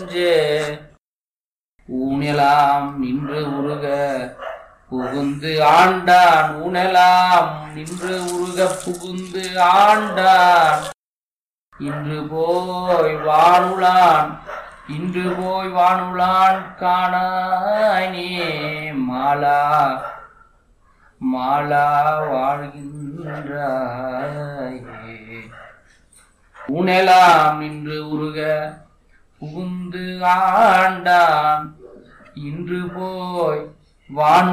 நெஞ்சே ஊனெலாம் நின்று உருக புகுந்து ஆண்டான் ஊனெலாம் நின்று உருக புகுந்து ஆண்டான் இன்று போய் வானுலான் இன்று போய் வானுலான் காணானே மாலா மாலா வாழ்கின்றாயே ஊனெலாம் நின்று உருக புகுந்து ஆண்டான் இன்று போய் வான்